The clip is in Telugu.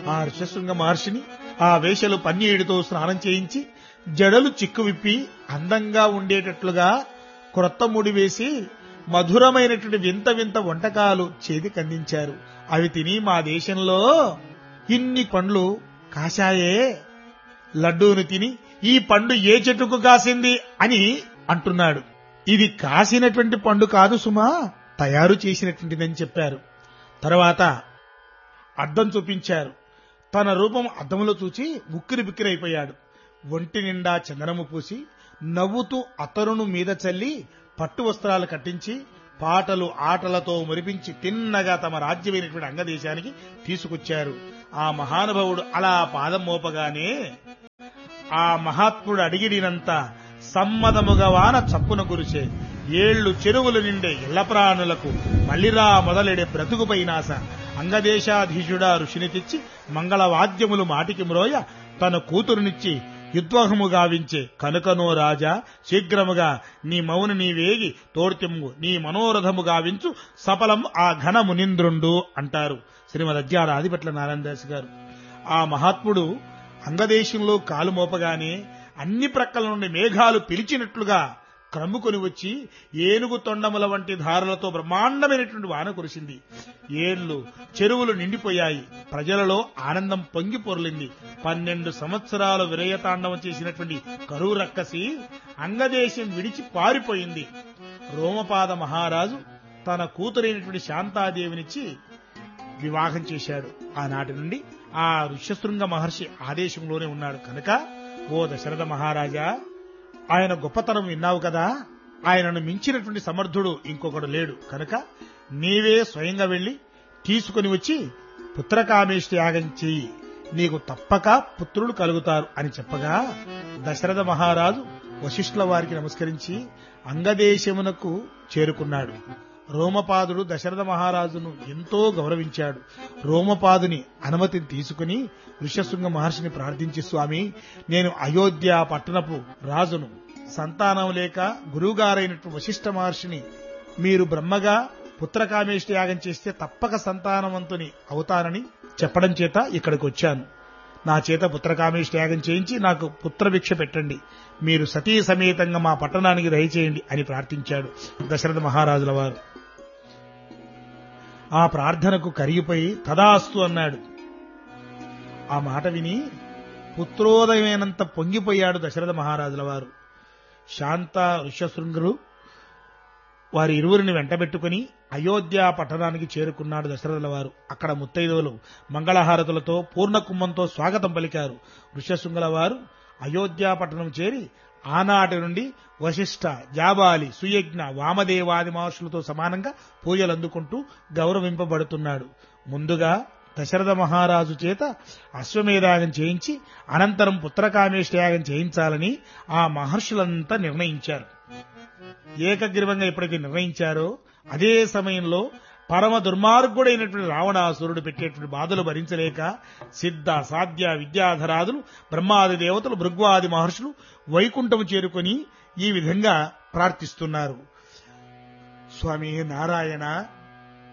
ఆ ఋషశృంగ మహర్షిని ఆ వేషలు పన్నీయుడితో స్నానం చేయించి జడలు చిక్కు విప్పి అందంగా ఉండేటట్లుగా క్రొత్త ముడి వేసి మధురమైనటువంటి వింత వింత వంటకాలు చేతికందించారు అవి తిని మా దేశంలో ఇన్ని పండ్లు కాశాయే లడ్డూను తిని ఈ పండు ఏ చెట్టుకు కాసింది అని అంటున్నాడు ఇది కాసినటువంటి పండు కాదు సుమా తయారు చేసినటువంటిదని చెప్పారు తర్వాత అద్దం చూపించారు తన రూపం అద్దంలో చూచి ఉక్కిరి బిక్కిరైపోయాడు ఒంటి నిండా చందనము పూసి నవ్వుతూ అతరును మీద చల్లి పట్టు వస్త్రాలు కట్టించి పాటలు ఆటలతో మురిపించి తిన్నగా తమ రాజ్యమైనటువంటి అంగదేశానికి తీసుకొచ్చారు ఆ మహానుభావుడు అలా పాదం మోపగానే ఆ మహాత్ముడు అడిగిడినంత సమ్మదముగా వాన చప్పున కురిసే ఏళ్లు చెరువులు నిండే ఇళ్ల ప్రాణులకు మల్లిరా మొదలెడే బ్రతుకుపైనాస అంగదేశాధీశుడా ఋషిని తెచ్చి మంగళవాద్యములు మాటికి మ్రోయ తన కూతురునిచ్చి యుద్వహము గావించే కనుకనో రాజా శీఘ్రముగా నీ మౌని నీ వేగి తోడ్తిమ్ము నీ మనోరథము గావించు సఫలం ఆ ఘన మునింద్రుండు అంటారు శ్రీమద్ అజ్ఞాన ఆదిపట్ల నారాయణదాస్ గారు ఆ మహాత్ముడు అంగదేశంలో కాలు మోపగానే అన్ని ప్రక్కల నుండి మేఘాలు పిలిచినట్లుగా క్రమ్ముకొని వచ్చి ఏనుగు తొండముల వంటి ధారలతో బ్రహ్మాండమైనటువంటి వాన కురిసింది ఏళ్లు చెరువులు నిండిపోయాయి ప్రజలలో ఆనందం పొంగి పొర్లింది పన్నెండు సంవత్సరాలు విరయతాండవం చేసినటువంటి కరువు రక్కసి అంగదేశం విడిచి పారిపోయింది రోమపాద మహారాజు తన కూతురైనటువంటి శాంతాదేవినిచ్చి వివాహం చేశాడు ఆనాటి నుండి ఆ ఋష్యశృంగ మహర్షి ఆదేశంలోనే ఉన్నాడు కనుక ఓ దశరథ మహారాజా ఆయన గొప్పతనం విన్నావు కదా ఆయనను మించినటువంటి సమర్థుడు ఇంకొకడు లేడు కనుక నీవే స్వయంగా వెళ్లి తీసుకుని వచ్చి పుత్రకామేష్టి యాగం చెయ్యి నీకు తప్పక పుత్రులు కలుగుతారు అని చెప్పగా దశరథ మహారాజు వశిష్ఠుల వారికి నమస్కరించి అంగదేశమునకు చేరుకున్నాడు రోమపాదుడు దశరథ మహారాజును ఎంతో గౌరవించాడు రోమపాదుని అనుమతిని తీసుకుని ఋషశృంగ మహర్షిని ప్రార్థించి స్వామి నేను అయోధ్య పట్టణపు రాజును సంతానం లేక గురువుగారైనటువంటి వశిష్ఠ మహర్షిని మీరు బ్రహ్మగా పుత్రకామేష్టి యాగం చేస్తే తప్పక సంతానవంతుని అవుతానని చెప్పడం చేత ఇక్కడికి వచ్చాను నా చేత పుత్రకామేష్టి యాగం చేయించి నాకు పుత్రభిక్ష పెట్టండి మీరు సతీ సమేతంగా మా పట్టణానికి దయచేయండి అని ప్రార్థించాడు దశరథ మహారాజుల వారు ఆ ప్రార్థనకు కరిగిపోయి తదాస్తు అన్నాడు ఆ మాట విని పుత్రోదయమైనంత పొంగిపోయాడు దశరథ మహారాజుల వారు శాంత ఋష్యశృంగులు వారి ఇరువురిని వెంటబెట్టుకుని అయోధ్య పట్టణానికి చేరుకున్నాడు దశరథుల వారు అక్కడ ముత్తైదువులు మంగళహారతులతో పూర్ణ కుంభంతో స్వాగతం పలికారు ఋష్యశృంగుల వారు అయోధ్య పట్టణం చేరి ఆనాటి నుండి వశిష్ఠ జాబాలి సుయజ్ఞ వామదేవాది మహర్షులతో సమానంగా పూజలు అందుకుంటూ గౌరవింపబడుతున్నాడు ముందుగా దశరథ మహారాజు చేత అశ్వమేధాగం చేయించి అనంతరం పుత్రకామేష్యాగం చేయించాలని ఆ మహర్షులంతా నిర్ణయించారు ఏకగ్రీవంగా ఎప్పుడైతే నిర్ణయించారో అదే సమయంలో పరమ దుర్మార్గుడైనటువంటి రావణాసురుడు పెట్టేటువంటి బాధలు భరించలేక సిద్ధ సాధ్య విద్యాధరాదులు బ్రహ్మాది దేవతలు భృగ్వాది మహర్షులు వైకుంఠము చేరుకొని ఈ విధంగా ప్రార్థిస్తున్నారు స్వామి నారాయణ